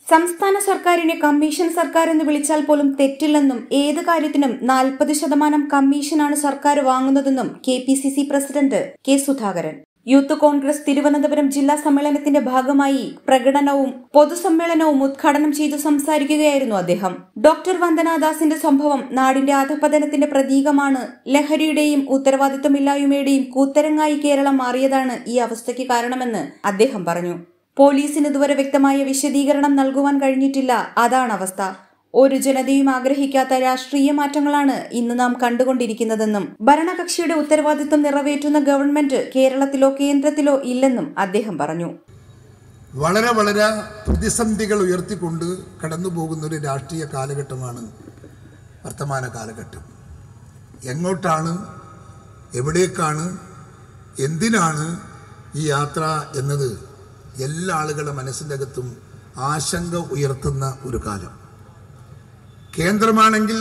സംസ്ഥാന സർക്കാരിനെ കമ്മീഷൻ സർക്കാർ എന്ന് വിളിച്ചാൽ പോലും തെറ്റില്ലെന്നും ഏത് കാര്യത്തിനും നാൽപ്പത് ശതമാനം കമ്മീഷനാണ് സർക്കാർ വാങ്ങുന്നതെന്നും K P C C president K Sudhakaran youth Congress Thiruvananthapuram ജില്ലാ സമ്മേളനത്തിന്റെ ഭാഗമായി പ്രകടനവും പൊതുസമ്മേളനവും ഉദ്ഘാടനം ചെയ്തു സംസാരിക്കുകയായിരുന്നു അദ്ദേഹം ഡോക്ടർ വന്ദനാദാസിന്റെ സംഭവം നാടിന്റെ അധപതനത്തിന്റെ പ്രതീകമാണ് ലഹരിയുടെയും ഉത്തരവാദിത്വമില്ലായ്മയുടെയും കൂത്തരങ്ങായി കേരളം മാറിയതാണ് ഈ അവസ്ഥയ്ക്ക് കാരണമെന്ന് അദ്ദേഹം പറഞ്ഞു പോലീസിന് ഇതുവരെ വ്യക്തമായ വിശദീകരണം നൽകുവാൻ കഴിഞ്ഞിട്ടില്ല അതാണ് അവസ്ഥ ഒരു ജനതയും ആഗ്രഹിക്കാത്ത രാഷ്ട്രീയ മാറ്റങ്ങളാണ് ഇന്ന് നാം കണ്ടുകൊണ്ടിരിക്കുന്നതെന്നും ഭരണകക്ഷിയുടെ ഉത്തരവാദിത്വം നിറവേറ്റുന്ന ഗവൺമെന്റ് കേരളത്തിലോ കേന്ദ്രത്തിലോ ഇല്ലെന്നും അദ്ദേഹം പറഞ്ഞു വളരെ വളരെ പ്രതിസന്ധികൾ ഉയർത്തിക്കൊണ്ട് കടന്നു പോകുന്ന ഒരു രാഷ്ട്രീയ കാലഘട്ടമാണ് വർത്തമാന കാലഘട്ടം എങ്ങോട്ടാണ് എവിടേക്കാണ് എന്തിനാണ് ഈ യാത്ര എന്നത് എല്ലാ ആളുകളുടെ മനസ്സിൻ്റെ അകത്തും ആശങ്ക ഉയർത്തുന്ന ഒരു കാലം കേന്ദ്രമാണെങ്കിൽ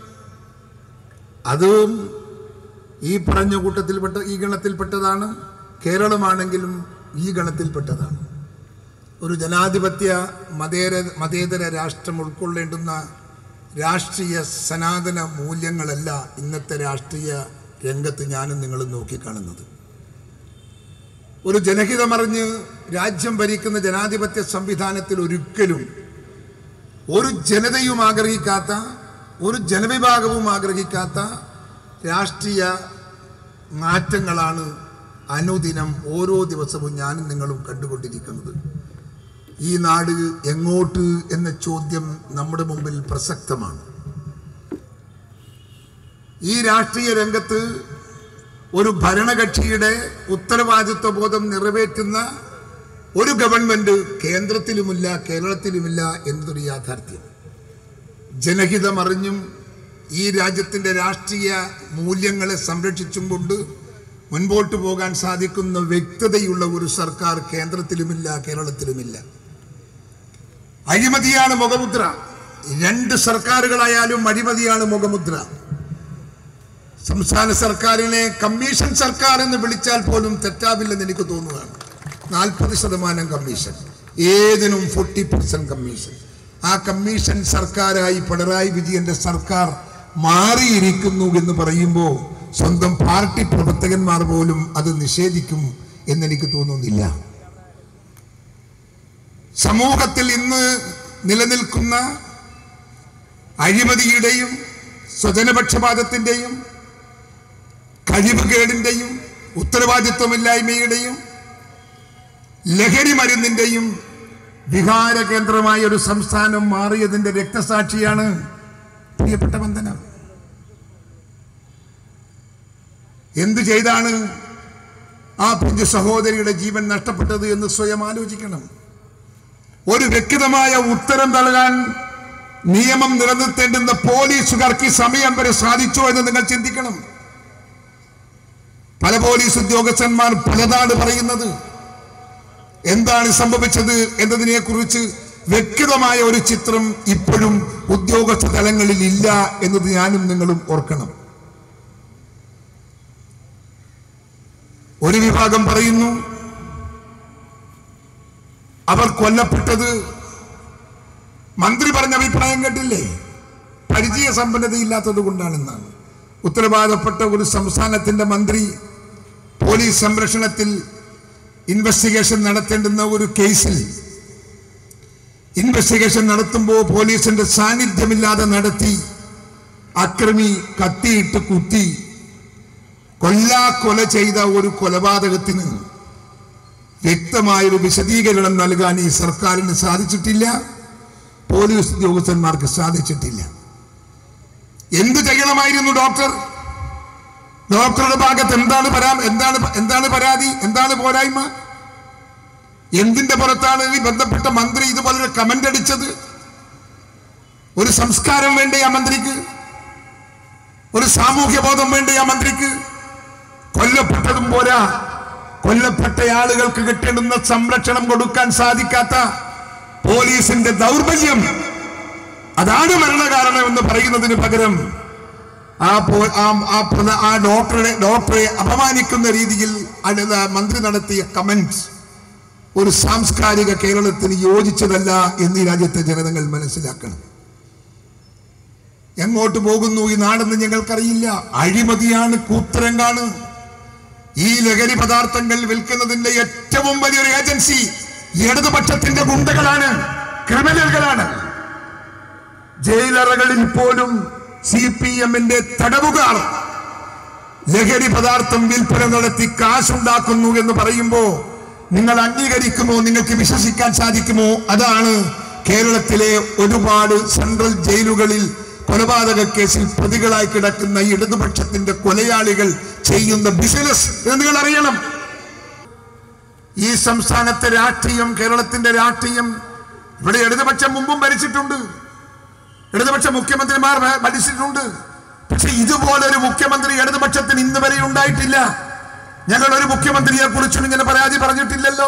അതും ഈ പറഞ്ഞ കൂട്ടത്തിൽപ്പെട്ട ഈ ഗണത്തിൽപ്പെട്ടതാണ് കേരളമാണെങ്കിലും ഈ ഗണത്തിൽപ്പെട്ടതാണ് ഒരു ജനാധിപത്യ മതേര മതേതര രാഷ്ട്രം ഉൾക്കൊള്ളേണ്ടുന്ന രാഷ്ട്രീയ സനാതന മൂല്യങ്ങളല്ല ഇന്നത്തെ രാഷ്ട്രീയ രംഗത്ത് ഞാനും നിങ്ങളും നോക്കിക്കാണുന്നത് ഒരു ജനഹിതമറിഞ്ഞ് രാജ്യം ഭരിക്കുന്ന ജനാധിപത്യ സംവിധാനത്തിൽ ഒരിക്കലും ഒരു ജനതയും ആഗ്രഹിക്കാത്ത ഒരു ജനവിഭാഗവും ആഗ്രഹിക്കാത്ത രാഷ്ട്രീയ മാറ്റങ്ങളാണ് അനുദിനം ഓരോ ദിവസവും ഞാനും നിങ്ങളും കണ്ടുകൊണ്ടിരിക്കുന്നത് ഈ നാട് എങ്ങോട്ട് എന്ന ചോദ്യം നമ്മുടെ മുമ്പിൽ പ്രസക്തമാണ് ഈ രാഷ്ട്രീയ രംഗത്ത് ഒരു ഭരണകക്ഷിയുടെ ഉത്തരവാദിത്വ ബോധം നിറവേറ്റുന്ന ഒരു ഗവൺമെന്റ് കേന്ദ്രത്തിലുമില്ല കേരളത്തിലുമില്ല എന്നതൊരു യാഥാർത്ഥ്യം ജനഹിതം അറിഞ്ഞും ഈ രാജ്യത്തിൻ്റെ രാഷ്ട്രീയ മൂല്യങ്ങളെ സംരക്ഷിച്ചും കൊണ്ട് മുൻപോട്ട് പോകാൻ സാധിക്കുന്ന വ്യക്തതയുള്ള ഒരു സർക്കാർ കേന്ദ്രത്തിലുമില്ല കേരളത്തിലുമില്ല അഴിമതിയാണ് മുഖമുദ്ര രണ്ട് സർക്കാരുകളായാലും അഴിമതിയാണ് മുഖമുദ്ര സംസ്ഥാന സർക്കാരിനെ കമ്മീഷൻ സർക്കാർ എന്ന് വിളിച്ചാൽ പോലും തെറ്റാവില്ലെന്ന് എനിക്ക് തോന്നുകയാണ് നാൽപ്പത് ശതമാനം കമ്മീഷൻ ഏതിനും ഫോർട്ടി പെർസെന്റ് കമ്മീഷൻ ആ കമ്മീഷൻ സർക്കാരായി പിണറായി വിജയന്റെ സർക്കാർ മാറിയിരിക്കുന്നു എന്ന് പറയുമ്പോൾ സ്വന്തം പാർട്ടി പ്രവർത്തകന്മാർ പോലും അത് നിഷേധിക്കും എന്നെനിക്ക് തോന്നുന്നില്ല സമൂഹത്തിൽ ഇന്ന് നിലനിൽക്കുന്ന അഴിമതിയുടെയും സ്വജനപക്ഷപാതത്തിൻ്റെയും കഴിവുകേടിൻ്റെയും ഉത്തരവാദിത്വമില്ലായ്മയുടെയും ലഹരി മരുന്നിൻ്റെയും വിഹാര കേന്ദ്രമായ ഒരു സംസ്ഥാനം മാറിയതിൻ്റെ രക്തസാക്ഷിയാണ് പ്രിയപ്പെട്ട വന്ദന എന്തു ചെയ്താണ് ആ പിഞ്ചു സഹോദരിയുടെ ജീവൻ നഷ്ടപ്പെട്ടത് എന്ന് സ്വയം ആലോചിക്കണം ഒരു വ്യക്തമായ ഉത്തരം നൽകാൻ നിയമം നിലനിർത്തേണ്ടുന്ന പോലീസുകാർക്ക് ഈ സമയം വരെ സാധിച്ചോ എന്ന് നിങ്ങൾ ചിന്തിക്കണം പല പോലീസ് ഉദ്യോഗസ്ഥന്മാർ പലതാണ് പറയുന്നത് എന്താണ് സംഭവിച്ചത് എന്നതിനെ കുറിച്ച് വ്യക്തമായ ഒരു ചിത്രം ഇപ്പോഴും ഉദ്യോഗസ്ഥ തലങ്ങളിൽ ഇല്ല എന്നത് ഞാനും നിങ്ങളും ഓർക്കണം ഒരു വിഭാഗം പറയുന്നു അവർ കൊല്ലപ്പെട്ടത് മന്ത്രി പറഞ്ഞ അഭിപ്രായം കേട്ടില്ലേ പരിചയ സമ്പന്നതയില്ലാത്തത് കൊണ്ടാണെന്നാണ് ഉത്തരവാദപ്പെട്ട ഒരു സംസ്ഥാനത്തിന്റെ മന്ത്രി പോലീസ് സംരക്ഷണത്തിൽ ഇൻവെസ്റ്റിഗേഷൻ നടത്തേണ്ടുന്ന ഒരു കേസിൽ ഇൻവെസ്റ്റിഗേഷൻ നടത്തുമ്പോൾ പോലീസിന്റെ സാന്നിധ്യമില്ലാതെ നടത്തി അക്രമി കത്തിയിട്ട് കുത്തി കൊല്ലാ കൊല ചെയ്ത ഒരു കൊലപാതകത്തിന് വ്യക്തമായൊരു വിശദീകരണം നൽകാൻ ഈ സർക്കാരിന് സാധിച്ചിട്ടില്ല പോലീസ് ഉദ്യോഗസ്ഥന്മാർക്ക് സാധിച്ചിട്ടില്ല എന്ത് ചെയ്യണമായിരുന്നു ഡോക്ടർ ഡോക്ടറുടെ ഭാഗത്ത് എന്താണ് പരാ എന്താണ് എന്താണ് പരാതി എന്താണ് പോരായ്മ എന്തിന്റെ പുറത്താണ് ഈ ബന്ധപ്പെട്ട മന്ത്രി ഇതുപോലെ കമന്റ് അടിച്ചത് ഒരു സംസ്കാരം വേണ്ടേ ആ മന്ത്രിക്ക് ഒരു സാമൂഹ്യ ബോധം വേണ്ടേ ആ മന്ത്രിക്ക് കൊല്ലപ്പെട്ടതും പോരാ കൊല്ലപ്പെട്ട ആളുകൾക്ക് കിട്ടേണ്ടുന്ന സംരക്ഷണം കൊടുക്കാൻ സാധിക്കാത്ത പോലീസിന്റെ ദൗർബല്യം അതാണ് മരണകാരണം എന്ന് പറയുന്നതിന് പകരം ആ പോ- ആ- ആ പ്രധ- ആ ഡോക്ടറെ ഡോക്ടറെ അപമാനിക്കുന്ന രീതിയിൽ അടുത്ത മന്ത്രി നടത്തിയ കമന്റ്സ് ഒരു സാംസ്കാരിക കേരളത്തിന് യോജിച്ചതല്ല എന്ന് ഈ രാജ്യത്തെ ജനതകൾ മനസ്സിലാക്കണം എങ്ങോട്ട് പോകുന്നു ഈ നാടെന്ന് ഞങ്ങൾക്കറിയില്ല അഴിമതിയാണ് കൂത്തരങ്കാണ് ഈ ലഹരി പദാർത്ഥങ്ങൾ വിൽക്കുന്നതിന്റെ ഏറ്റവും വലിയൊരു ഏജൻസി ഇടതുപക്ഷത്തിന്റെ ഗുണ്ടകളാണ് ക്രിമിനലുകളാണ് ജയിലറകളിൽ പോലും സി പി എമ്മിന്റെ തടവുകാർ ലഹരി പദാർത്ഥം വിൽപ്പന നടത്തി കാശുണ്ടാക്കുന്നു എന്ന് പറയുമ്പോ നിങ്ങൾ അംഗീകരിക്കുമോ നിങ്ങൾക്ക് വിശ്വസിക്കാൻ സാധിക്കുമോ അതാണ് കേരളത്തിലെ ഒരുപാട് സെൻട്രൽ ജയിലുകളിൽ കൊലപാതക കേസിൽ പ്രതികളായി കിടക്കുന്ന ഈ ഇടതുപക്ഷത്തിന്റെ കൊലയാളികൾ ചെയ്യുന്ന ബിസിനസ് എന്ന് നിങ്ങൾ അറിയണം ഈ സംസ്ഥാനത്തെ രാഷ്ട്രീയം കേരളത്തിന്റെ രാഷ്ട്രീയം ഇവിടെ ഇടതുപക്ഷം മുമ്പും ഭരിച്ചിട്ടുണ്ട് ഇടതുപക്ഷ മുഖ്യമന്ത്രിമാർ ഭ- ഭരിച്ചിട്ടുണ്ട് പക്ഷെ ഇതുപോലെ ഒരു മുഖ്യമന്ത്രി ഇടതുപക്ഷത്തിന് ഇന്ന് വരെ ഉണ്ടായിട്ടില്ല ഞങ്ങൾ ഒരു മുഖ്യമന്ത്രിയെ കുറിച്ചും ഇങ്ങനെ പരാതി പറഞ്ഞിട്ടില്ലല്ലോ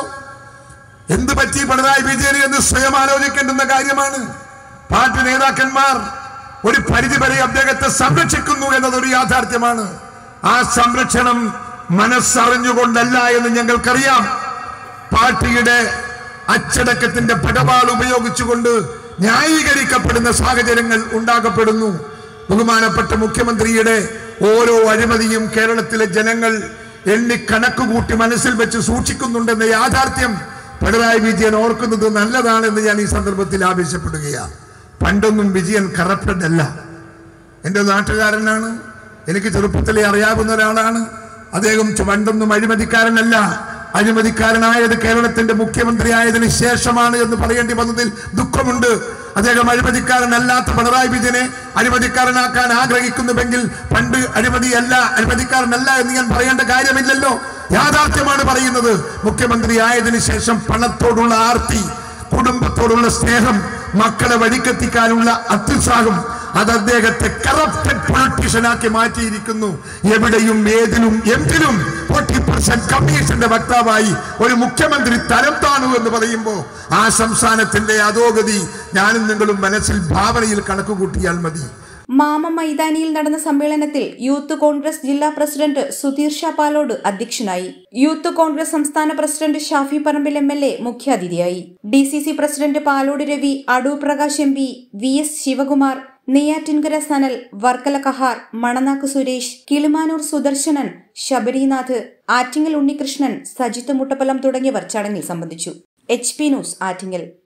എന്ത് പറ്റി പിണറായി വിജയന് എന്ന് സ്വയം ആലോചിക്കേണ്ടുന്ന കാര്യമാണ് പാർട്ടി നേതാക്കന്മാർ ഒരു പരിധി വരെ അദ്ദേഹത്തെ സംരക്ഷിക്കുന്നു എന്നതൊരു യാഥാർത്ഥ്യമാണ് ആ സംരക്ഷണം മനസ്സറിഞ്ഞുകൊണ്ടല്ല എന്ന് ഞങ്ങൾക്കറിയാം പാർട്ടിയുടെ അച്ചടക്കത്തിന്റെ പടവാൾ ഉപയോഗിച്ചുകൊണ്ട് ന്യായീകരിക്കപ്പെടുന്ന സാഹചര്യങ്ങൾ ഉണ്ടാക്കപ്പെടുന്നു ബഹുമാനപ്പെട്ട മുഖ്യമന്ത്രിയുടെ ഓരോ അഴിമതിയും കേരളത്തിലെ ജനങ്ങൾ എണ്ണി കണക്കുകൂട്ടി മനസ്സിൽ വെച്ച് സൂക്ഷിക്കുന്നുണ്ടെന്ന യാഥാർത്ഥ്യം പിണറായി വിജയൻ ഓർക്കുന്നത് നല്ലതാണെന്ന് ഞാൻ ഈ സന്ദർഭത്തിൽ ആവശ്യപ്പെടുകയാണ് പണ്ടൊന്നും വിജയൻ കറപ്റ്റഡ് അല്ല എൻ്റെ നാട്ടുകാരനാണ് എനിക്ക് ചെറുപ്പത്തിലെ അറിയാവുന്ന ഒരാളാണ് അദ്ദേഹം പണ്ടൊന്നും അഴിമതിക്കാരനല്ല അഴിമതിക്കാരനായത് കേരളത്തിന്റെ മുഖ്യമന്ത്രി ആയതിനു ശേഷമാണ് എന്ന് പറയേണ്ടി വന്നതിൽ ദുഃഖമുണ്ട് അദ്ദേഹം അഴിമതിക്കാരനല്ലാത്ത പിണറായി വിജയനെ അഴിമതിക്കാരനാക്കാൻ ആഗ്രഹിക്കുന്നുവെങ്കിൽ പണ്ട് അഴിമതിയല്ല അഴിമതിക്കാരനല്ല എന്ന് ഞാൻ പറയേണ്ട കാര്യമില്ലല്ലോ യാഥാർത്ഥ്യമാണ് പറയുന്നത് മുഖ്യമന്ത്രി ആയതിനു ശേഷം പണത്തോടുള്ള ആർത്തി കുടുംബത്തോടുള്ള സ്നേഹം മക്കളെ വഴിക്കെത്തിക്കാനുള്ള അത്യുത്സാഹം അത് അദ്ദേഹത്തെ കറപ്റ്റഡ് പൊളിറ്റീഷ്യനാക്കി മാറ്റിയിരിക്കുന്നു എവിടെയും ഏതിലും എന്തിനും ഫോർട്ടി പെർസെന്റ് കമ്മീഷന്റെ വക്താവായി ഒരു മുഖ്യമന്ത്രി തരം താണു എന്ന് പറയുമ്പോൾ ആ സംസ്ഥാനത്തിന്റെ അധോഗതി ഞാനും നിങ്ങളും മനസ്സിൽ ഭാവനയിൽ കണക്കുകൂട്ടിയാൽ മതി മാമ മൈതാനിയിൽ നടന്ന സമ്മേളനത്തിൽ യൂത്ത് കോൺഗ്രസ് ജില്ലാ പ്രസിഡന്റ് സുധീർ ഷാ പാലോട് അധ്യക്ഷനായി യൂത്ത് കോൺഗ്രസ് സംസ്ഥാന president Shafi Parambil M L A മുഖ്യാതിഥിയായി D C C president Palode Ravi Adoor Prakash M P V S Sivakumar Neyyattinkara Sanal Varkala Kahar Mananakku Suresh Kilimanoor Sudarsanan Sabarinath Attingal Unnikrishnan Sajith Muttappalam തുടങ്ങിയവർ ചടങ്ങിൽ സംബന്ധിച്ചു എച്ച് പി ന്യൂസ് ആറ്റിങ്ങൽ